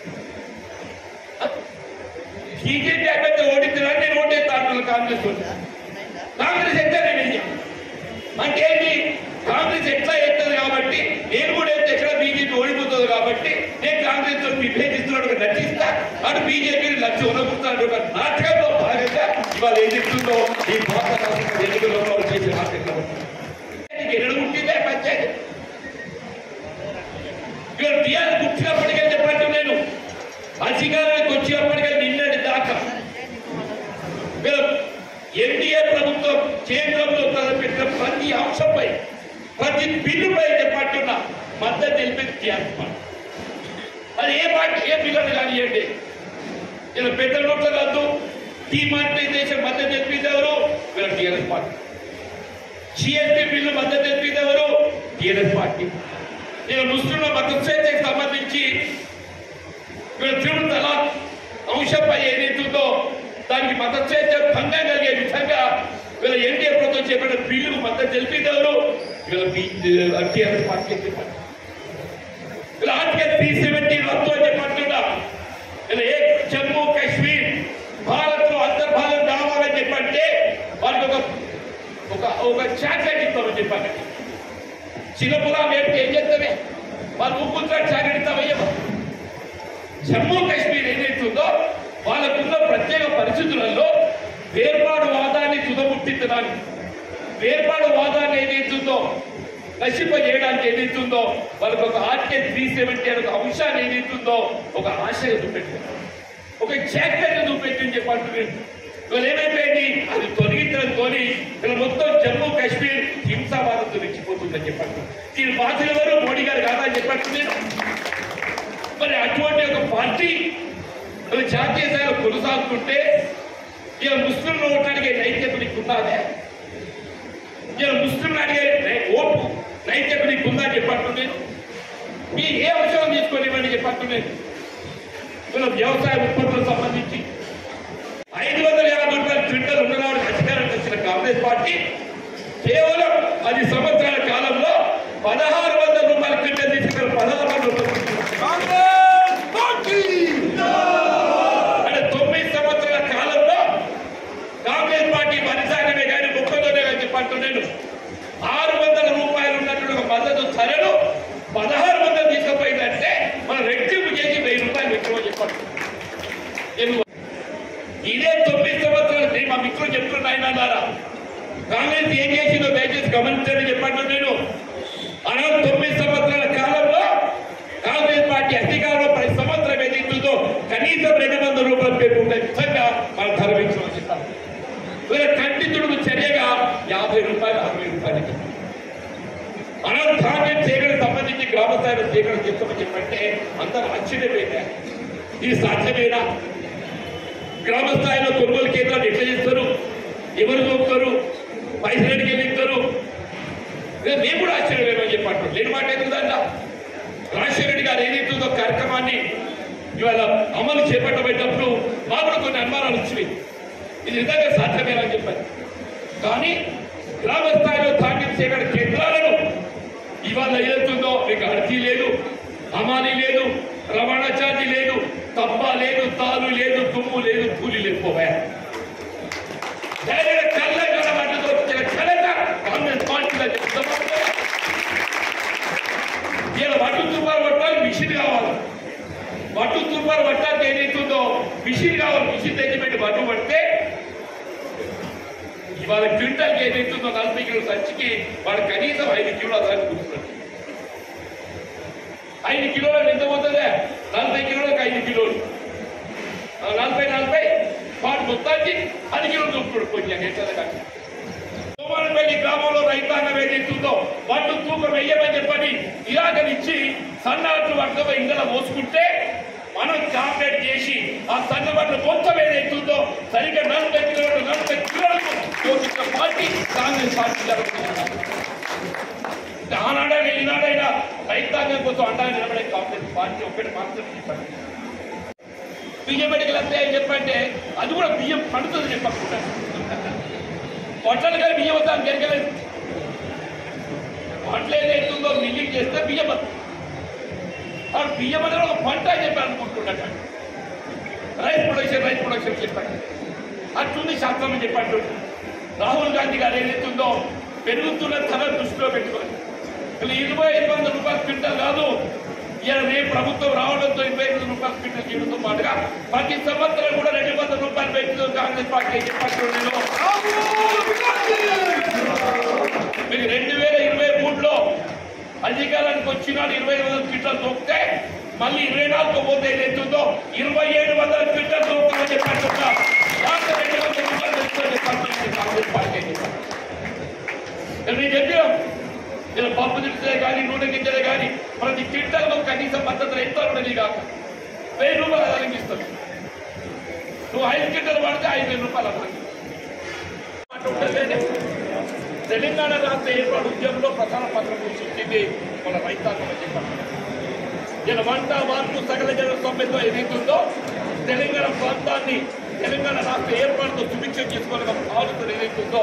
బీజేపీ అభ్యర్థి ఓడించడానికి నేను ఓటేస్తా అంటున్నాను కాంగ్రెస్ ఓటు కాంగ్రెస్ ఎట్లా నేను వెయ్య. అంటే ఏంటి కాంగ్రెస్ ఎట్లా ఎత్తదు కాబట్టి నేను కూడా ఎత్తే ఎక్కడ బీజేపీ ఓడిపోతుంది కాబట్టి నేను కాంగ్రెస్ తో విభేదిస్తున్నట్టు నటిస్తా అటు బీజేపీని లక్ష ఉనపుతాడు ఒక నాటకంలో భాగంగా ఇవాళ ఏం చెప్తుందో ఈ భారత రాష్ట్ర ఎన్నికల్లో వాళ్ళు చేసే నాటకంలో ఎన్నడు పుట్టిందే పంచాయతీ ఇవాళ టీఆర్ పుట్టినప్పటికే చెప్పట్టు నేను అధికారానికి వచ్చినప్పటికే నిన్నటి దాకా మీరు ఎన్డీఏ ప్రభుత్వం కేంద్రంలో తలపెట్టిన ప్రతి అంశంపై ప్రతి బిల్లుపై చెప్పట్టున్న మద్దతు తెలిపేది టీఆర్ఎస్ పార్టీ అది ఏ పార్టీ ఏ బిల్లు కానివ్వండి ఇలా పెద్ద నోట్ల రద్దు డిమానిటైజేషన్ మద్దతు తెలిపింది ఎవరు వీళ్ళ టీఆర్ఎస్ పార్టీ జిఎస్టీ బిల్లు మద్దతు తెలిపింది ఎవరు టీఆర్ఎస్ పార్టీ ఇలా ముస్లింల మత స్వేచ్ఛకు సంబంధించి వీళ్ళ తిరుమల తలాక్ అంశంపై ఏదైతుందో దానికి మత స్వేచ్ఛ భంగం కలిగే విధంగా వీళ్ళ ఎన్డీఏ ప్రభుత్వం చేపట్టిన బిల్లుకు మద్దతు తెలిపినವರು వీళ్ళ టీఆర్ఎస్ పార్టీ చెప్పండి వీళ్ళ ఆర్టికల్ త్రీ సెవెంటీ రద్దు అని చెప్పంటున్నా వీళ్ళ ఏ జమ్మూ కాశ్మీర్ భారత్ లో అంతర్భాగం కావాలని చెప్పంటే వాళ్ళకి ఒక ఒక ఒక చాక్లెట్ ఇస్తామని చెప్పండి చిన్నపురం ఏంటి ఏం చేస్తామే వాళ్ళు ఉప్పుతో చాక్లెట్ ఇస్తామయ్యా జమ్మూ కాశ్మీర్ ఏదైతుందో వాళ్ళకున్న ప్రత్యేక పరిస్థితులలో వేర్పాడు వాదాన్ని తుదముట్టించడానికి వేర్పాడు వాదాన్ని ఏదైతుందో నశింపజేయడానికి ఏదైతుందో వాళ్ళకి ఒక ఆర్టికల్ త్రీ సెవెంటీ అనే ఒక అంశాన్ని ఏదైతుందో ఒక ఆశగా చూపెట్టింది ఒక చాక్లెట్ చూపెట్టింది చెప్పంటున్నాను ఇవాళ ఏమైపోయింది అది తొలగించడంతో ఇలా మొత్తం జమ్మూ కాశ్మీర్ హింసావాదంతో రెచ్చిపోతుందని చెప్పండి దీని బాధ్యులు ఎవరు మోడీ గారు కాదని చెప్పంటున్నాను మరి అటువంటి ఒక పార్టీ మరి జాతీయ స్థాయిలో కొనసాగుతుంటే ఇలా ముస్లింలు ఓటానికి నైతికత నీకు ఉన్నదే ఇలా ముస్లింలు అడిగే నై- ఓటు నైతికత నీకు ఉందా చెప్పంటున్నాను మీ ఏ అంశం తీసుకొని ఇవ్వండి చెప్పంటున్నాను ఇలా వ్యవసాయ ఉత్పత్తులకు సంబంధించి ఐదు వందల యాభై రూపాయల క్వింటల్ ఉన్ననాడు అధికారం వచ్చిన కాంగ్రెస్ పార్టీ కేవలం పది సంవత్సరాల కాలంలో పదహారు వందల రూపాయల క్వింటల్ తీసుకున్న పదహారు వందల రూపాయలు అంటే తొమ్మిది సంవత్సరాల కాలంలో కాంగ్రెస్ పార్టీ పరిసారమే కానీ ముక్కలోనే కానీ చెప్పంటున్నాను ఆరు వందల రూపాయలు ఉన్నటువంటి ఒక మద్దతు ధరను పదహారు వందలు తీసుకుపోయిందంటే మనం రెట్టింపు చేసి వెయ్యి రూపాయలు పెట్టుకోమని చెప్పండి ఎందుకు ఇదే తొమ్మిది సంవత్సరాలు నేను మా మిత్రులు చెప్తున్నా ఆయన అన్నారా కాంగ్రెస్ ఏం చేసిందో దయచేసి గమనించండి చెప్పండి నేను అనంత తొమ్మిది సంవత్సరాల కాలంలో కాంగ్రెస్ పార్టీ అధికారంలో ప్రతి సంవత్సరం ఏదైతుందో కనీసం రెండు వందల రూపాయలు పేరు ఉండే విధంగా మనం ధర పెంచమని చెప్పాలి వీళ్ళ ఖండితుడు చర్యగా యాభై రూపాయలు అరవై రూపాయలు అనంత ధాన్యం సేకరణ సంబంధించి గ్రామ స్థాయిలో సేకరణ చేస్తామని చెప్పంటే అందరూ ఆశ్చర్యపోయినారు ఇది సాధ్యమేనా గ్రామ స్థాయిలో కొనుగోలు కేంద్రాలు ఎట్లా చేస్తారు ఎవరు చూపుతారు పైసలు ఎడికి ఇస్తారు మేము కూడా ఆశ్చర్యమేమని చెప్పంటారు లేని మాట ఎందుకంట రాజశేఖర రెడ్డి గారు ఏదైతుందో కార్యక్రమాన్ని ఇవాళ అమలు చేపట్టబోయేటప్పుడు మాకు కూడా కొన్ని అనుమానాలు వచ్చినాయి ఇది నిజంగా సాధ్యమేనని చెప్పారు కానీ గ్రామ స్థాయిలో ధాన్యం సేకరణ కేంద్రాలను ఇవాళ ఏదైతుందో మీకు అర్జీ లేదు అమాని లేదు రవాణా ఛార్జీ లేదు తప్ప లేదు తాలు లేదు తుమ్ము లేదు కూలి లేదు పోయా డైరెక్ట్ కళ్ళ కలబట్టతో వచ్చిన ఘనత కాంగ్రెస్ పార్టీలో చెప్తామా ఇలా వడ్డు తుమ్మారు పట్టాలి మిషన్ కావాలి వడ్డు తుమ్మారు పట్టాలి ఏదైతుందో మిషన్ కావాలి మిషన్ తెచ్చిపెట్టి వడ్డు పడితే ఇవాళ క్వింటల్కి ఏదైతుందో నలభై కిలోల సంచికి వాడు కనీసం ఐదు కిలోల దాన్ని కూర్చున్నాడు ఐదు కిలోలు ఎంత పోతుందే నలభై కిలోలకు ఐదు కిలోలు ఆ నలభై నలభై వాడు మొత్తానికి పది కిలోలు చూపుతాడు కొంచెం ఎట్లా కానీ సోమారపల్లి గ్రామంలో రైతాంగం ఏదైతుందో వాటి తూకం వెయ్యమని చెప్పని ఇలాగనిచ్చి సన్నాట్లు వర్గం ఇంగల మోసుకుంటే మనం కాంప్లైంట్ చేసి ఆ సన్న వర్గం మొత్తం ఏదైతుందో సరిగ్గా నలభై కిలోలు నలభై కిలోలకు పోషించిన పార్టీ కాంగ్రెస్ పార్టీ జరుగుతుంది ఆనాడైనా ఈనాడైనా రైతాంగం కోసం అండగా నిలబడే కాంగ్రెస్ పార్టీ ఒకటి మాత్రం చెప్పండి బియ్యం మెడికల్ అంతే అని చెప్పంటే అది కూడా బియ్యం పండుతుంది చెప్పకుండా పొట్టలు కానీ బియ్యం వద్దా గెలగలేదు పంటలు ఏదైతుందో మిల్లింగ్ చేస్తే బియ్యం వస్తుంది వాడు బియ్యం అనేది ఒక పంట అని చెప్పి అనుకుంటున్నట్టు రైస్ ప్రొడక్షన్ రైస్ ప్రొడక్షన్ చెప్పండి అట్లుంది శాస్త్రం అని చెప్పండి రాహుల్ గాంధీ గారు ఏదైతుందో పెరుగుతున్న ధర దృష్టిలో పెట్టుకొని ఇలా ఇరవై ఐదు వందల రూపాయల క్వింటల్ కాదు ఇలా రేపు ప్రభుత్వం రావడంతో ఇరవై ఐదు రూపాయల క్వింటల్ చేయడంతో పాటుగా ప్రతి సంవత్సరం కూడా రెండు వందల రూపాయలు పెంచుతూ కాంగ్రెస్ పార్టీ చెప్పారు మీకు రెండు వేల ఇరవై మూడులో అధికారానికి వచ్చినాడు ఇరవై వందల క్వింటల్ దొరికితే మళ్ళీ ఇరవై నాలుగు పోతే ఏదైతుందో ఇరవై ఏడు వందల క్వింటల్ దొరుకుతామని చెప్పారు దాంట్లో రెండు వందల రూపాయలు పెంచుతూ చెప్పారు కాంగ్రెస్ పార్టీ చెప్పారు నేను చెప్పాం ఇలా పప్పు దినుసులే కానీ నూనె గింజలే కానీ ప్రతి క్వింటల్ కనీసం మద్దతు ఎంత ఉండదు కాక వెయ్యి రూపాయలు అదనంగా ఇస్తాను నువ్వు ఐదు క్వింటల్ పడితే ఐదు వేల రూపాయలు అదనంగా అట్లా ఉండలేదే. తెలంగాణ రాష్ట్ర ఏర్పాటు ఉద్యమంలో ప్రధాన పాత్ర పోషించింది మన రైతాంగం అని చెప్పారు ఇలా వంట మార్పు సకల జన సమ్మెతో ఏదైతుందో తెలంగాణ ప్రాంతాన్ని తెలంగాణ రాష్ట్ర ఏర్పాటుతో సుభిక్షం చేసుకోవాలని ఆలోచన ఏదైతుందో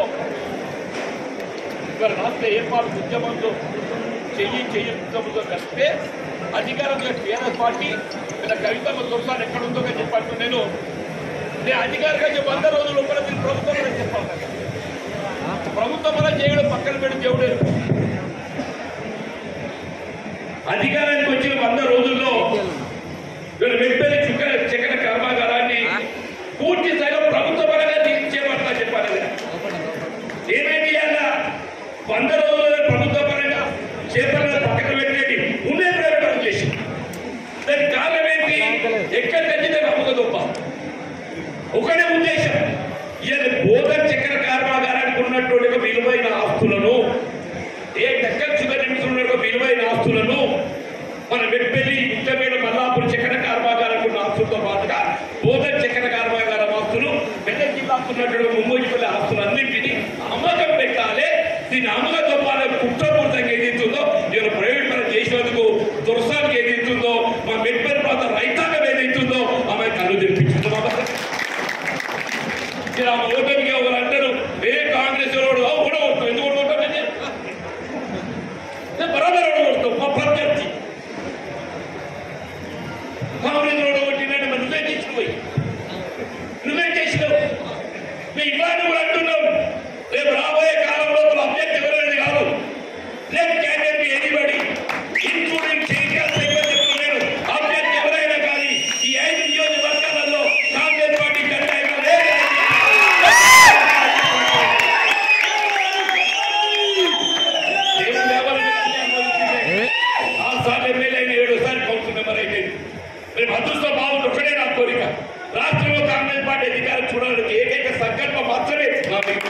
ఇక్కడ రాష్ట్ర ఏర్పాటు ఉద్యమంలో చెయ్యి చెయ్యి ఉద్యమంతో కలిస్తే అధికారంలో టీఆర్ఎస్ పార్టీ ఇలా కవితమ్మ దొరసాలు ఎక్కడుందో అని చెప్పాను నేను నేను అధికారిగా వంద రోజుల లోపల మీరు ప్రభుత్వం అని చెప్పాలి కదా. ప్రభుత్వం అలా చేయడం పక్కన పెట్టి దేవుడే అధికారానికి వచ్చిన వంద రోజుల్లో వీళ్ళు వెంటనే చక్కెర చక్కెర కర్మాగారాన్ని పూర్తి స్థాయిలో ప్రభుత్వ పరంగా చేపడతా చెప్పాలి కదా. ఏమైంది అలా వంద రోజుల్లో ప్రభుత్వ పరంగా చేపట్టిన పక్కన పెట్టేది ఉండే ప్రకటన చేసి దానికి కారణం ఏంటి ఎక్కడ తగ్గితే నమ్మక గొప్ప ఒకటే ఉద్దేశం ఇవాళ బోధన్ చక్కెర కర్మాగారానికి ఉన్నటువంటి ఒక విలువైన ఆస్తులను ఏ డక్కన్ షుగర్ లిమిట్స్ ఉన్న ఒక విలువైన ఆస్తులను మన వెట్పెల్లి ముఖ్యమైన మల్లాపూర్ చక్కెర కర్మాగారానికి ఉన్న ఆస్తులతో పాటుగా బోధన్ చక్కెర కర్మాగారం ఆస్తులు మెదక్ జిల్లాకు ఉన్నటువంటి ముంబోజిపల్లి ఆస్తులు అన్నింటినీ అమ్మకం పెట్టాలి దీని అమ్మకం తప్పాలని కుట్రపూర్తంగా ఏదైతుందో నేను ప్రైవేట్ పరం చేసినందుకు దురసానికి ఏదైతుందో మా మెట్పల్లి ప్రాంత రైతాంగం ఏదైతుందో ఆమె కళ్ళు తెప్పించుతున్నాం మీరు ఆ ఓటమికి ఒకరు అంటారు ఏ కాంగ్రెస్ వాడు కూడా కొడతాం ఎందుకు కొడతాం నేను బరాబర్ కొడతాం మా ప్రత్యర్థి కాంగ్రెస్ వాడు కొట్టినట్టు మరి నువ్వే తీసుకుపోయి నువ్వే చేసినావు మీ ఇవాళ కూడా అంటున్నావు రేపు రాబోయే కాలం లోపల అభ్యర్థి ఎవరైనా కాదు రేపు క్యాండిడేట్ ఎనిబడి ఇన్క్లూడింగ్ కేసీఆర్ దగ్గర చెప్తున్నాను అభ్యర్థి ఎవరైనా కానీ ఈ ఐదు నియోజకవర్గాలలో కాంగ్రెస్ పార్టీ గట్టాయిగా లేదు దేవుడు లేవాలని అనుభవించిందే. ఆరుసార్లు ఎమ్మెల్యే అయిన ఏడోసారి కౌన్సిల్ మెంబర్ అయితే రేపు అదృష్టం బాగుంది ఒకటే నా కోరిక రాష్ట్రంలో కాంగ్రెస్ పార్టీ అధికారం చూడడానికి ఏకైక సంకల్పం మాత్రమే నా మీకు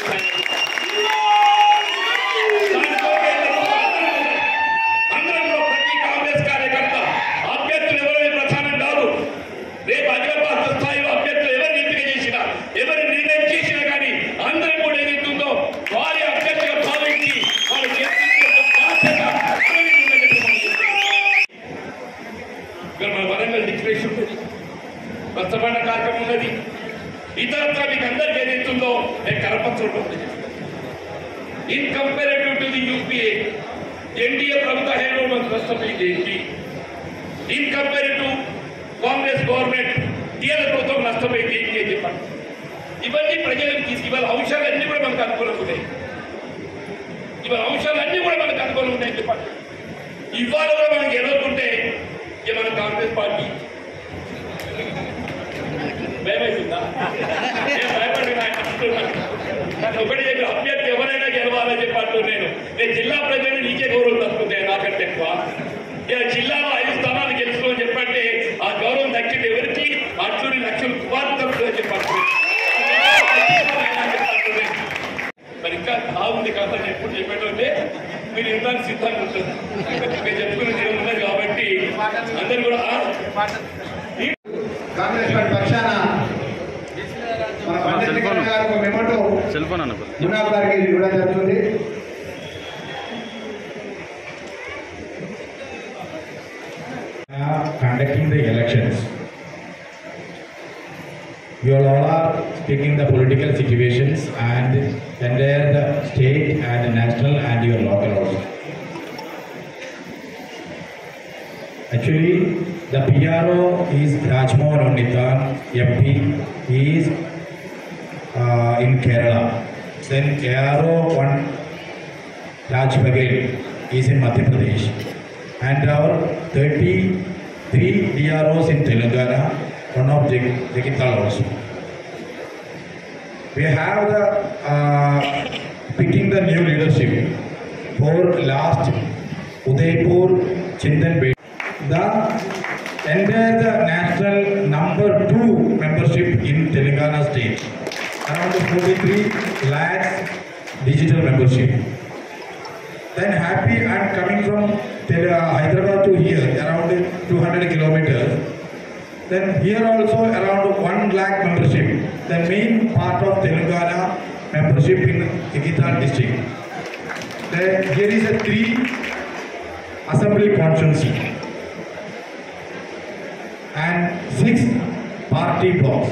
అందరం కూడా ప్రతి కాంగ్రెస్ కార్యకర్త అభ్యర్థులు ఎవరైనా ప్రధానం కాదు రేపు అధికార స్థాయిలో అభ్యర్థులు ఎవరిని ఎంపిక చేసినా ఎవరిని నిర్ణయం చేసినా కానీ అందరం కూడా ఏదైతుందో వారి అభ్యర్థిగా భావించి వారు గెలిపించే బాధ్యత మనది ఉందని చెప్పి మనం చెప్తున్నాం. ఇక్కడ మన వరంగల్ డిక్లరేషన్ ఉంటుంది స్వచ్ఛమైన కార్యక్రమం ఉన్నది ఇతరత్ర మీకు అందరికి ఏదైతుందో నేను కరపత్రం ఉంటుంది in comparative to the UPA NDA ప్రభుత్వ హయాంలో మనకు నష్టపోయింది ఏంటి in comparative Congress government TRS ప్రభుత్వం నష్టపోయింది ఏంటి అని చెప్పండి ఇవన్నీ ప్రజలకు తీసి ఇవాళ అంశాలన్నీ కూడా మనకు అనుకూలంగా ఉన్నాయి ఇవాళ అంశాలన్నీ కూడా మనకు అనుకూలంగా ఉన్నాయని చెప్పండి ఇవాళ కూడా మనకి ఎదుర్కొంటే ఇక మన కాంగ్రెస్ పార్టీ భయమవుతుందా నేను భయపడిన నన్ను ఒకటి చెప్పి అభ్యర్థి ఎవరైనా గెలవాలని చెప్పి అంటూ నేను నేను జిల్లా ప్రజలు నీకే గౌరవం తప్పుతుంది నాకంటే ఎక్కువ ఇలా జిల్లాలో ఐదు స్థానాలు గెలుచుకోని చెప్పంటే ఆ గౌరవం దక్కింది ఎవరికి అట్లూరి లక్షలు కుమార్ తప్పుడు అని చెప్పి అంటుంది. మరి ఇంకా బాగుంది కథ అని ఎప్పుడు చెప్పేటంటే మీరు ఇవ్వడానికి సిద్ధంగా ఉంటుంది నేను చెప్పుకునేది ఏమున్నది కాబట్టి అందరు కూడా ఆ, కాంగ్రెస్ పార్టీ పక్షాన మన బండి శ్రీకరణ గారు ఒక మెమోటో సెల్ ఫోన్ అన్న మునాబ్ గారికి ఇవ్వడం జరుగుతుంది are conducting the elections. You all are speaking the political situations and entire the state and the national and your local also. Actually, the PRO is Rajmohan Unnitan, MP. He is uh, in Kerala. Then ARO one Raj Pagal is in Madhya Pradesh. And our 33 DROs in Telangana, one of Jag- Jagital also. We have the uh, picking the new leadership for last Udaipur Chintan Bed. The entire the national number two membership in Telangana state. Around 43 lakhs digital membership. Then happy I am coming from Tel- uh, Hyderabad to here around 200 kilometers. Then here also around 1 lakh membership. The main part of Telangana membership in Igital district. Then here is a three assembly constituency and six party blocks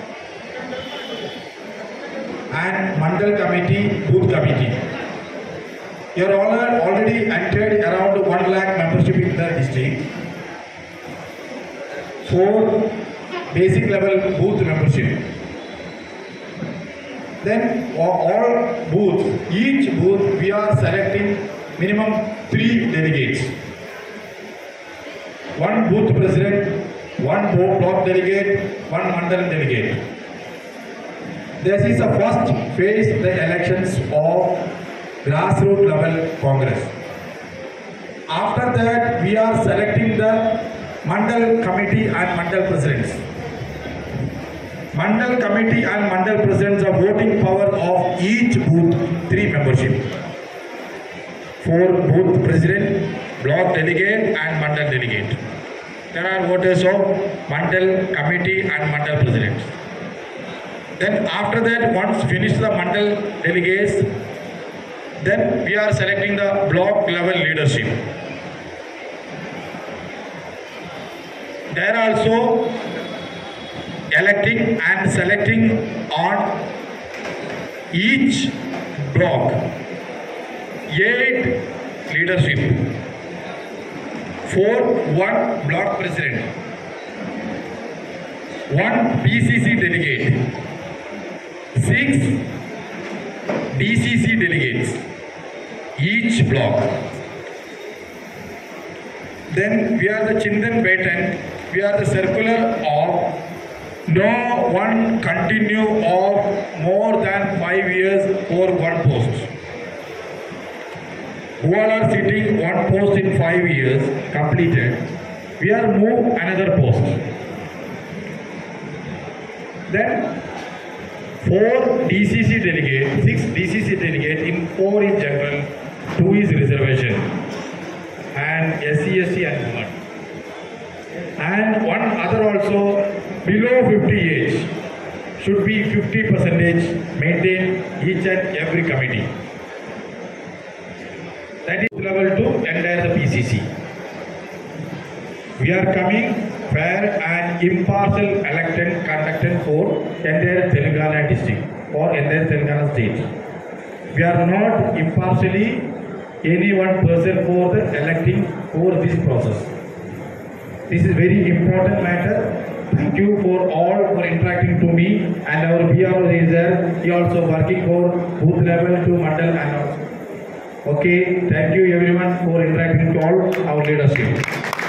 and mandal committee, booth committee. You are all already entered around 1 lakh membership in the district. Four basic level booth membership. Then a- all booths, each booth we are selecting minimum three delegates. One booth president, one bo- block delegate, one mandal delegate. This is the first phase the elections of grassroots level Congress. After that, we are selecting the Mandal committee and Mandal presidents. Mandal committee and Mandal presidents are voting power of each booth three membership. For booth president, block delegate and Mandal delegate. There are voters of Mandal committee and Mandal presidents. Then after that, once finish the Mandal delegates, then we are selecting the block level leadership. There also electing and selecting on each block eight leadership. Four, one block president, one PCC delegate, six DCC delegates, each block. Then we are the Chindan patent, we are the circular of no one continue of more than five years for one post. Who all are sitting one post in five years completed, we are move another post. Then four DCC delegate, six DCC delegate, in four is general, two is reservation, and SC, SC and women. And one other also below 50 age should be 50 percentage maintain each and every committee. That is level two entire the PCC. We are coming fair and impartial election conducted for entire Telangana district or entire Telangana state. We are not impartially any one person for the electing for this process. This is very important matter. Thank you for all for interacting to me and our PRO is there. He also working for booth level to mandal and also. Okay, thank you everyone for interacting to all our leadership.